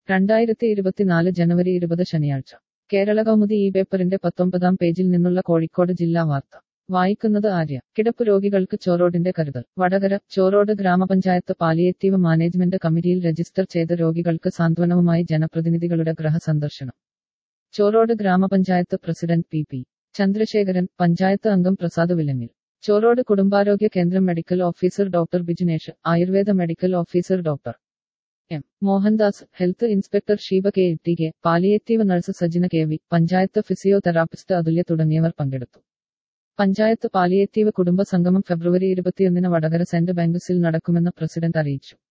രണ്ടായിരത്തി ഇരുപത്തിനാല് ജനുവരി ഇരുപത് ശനിയാഴ്ച കേരള കൗമുദി ഈ പേപ്പറിന്റെ പത്തൊമ്പതാം പേജിൽ നിന്നുള്ള കോഴിക്കോട് ജില്ലാ വാർത്ത വായിക്കുന്നത് ആര്യ കിടപ്പ് രോഗികൾക്ക് ചോറോഡിന്റെ കരുതൽ വടകര ചോറോഡ് ഗ്രാമപഞ്ചായത്ത് പാലിയേറ്റീവ് മാനേജ്മെന്റ് കമ്മിറ്റിയിൽ രജിസ്റ്റർ ചെയ്ത രോഗികൾക്ക് സാന്ത്വനവുമായി ജനപ്രതിനിധികളുടെ ഗൃഹസന്ദർശനം ചോറോഡ് ഗ്രാമപഞ്ചായത്ത് president P P Chandrasekharan panchayat അംഗം പ്രസാദ് വിലങ്ങിൽ ചോറോഡ് കുടുംബാരോഗ്യ കേന്ദ്രം medical officer doctor Bijinesh Ayurveda medical officer doctor M Mohandas health inspector Sheeba K T K palliative nurse Sajina K V panchayat physiotherapist Athulya തുടങ്ങിയവർ പങ്കെടുത്തു പഞ്ചായത്ത് പാലിയേറ്റീവ് കുടുംബ സംഗമം ഫെബ്രുവരി ഇരുപത്തിയൊന്നിന് വടകര സെന്റ് ബാങ്കുസിൽ നടക്കുമെന്ന് പ്രസിഡന്റ് അറിയിച്ചു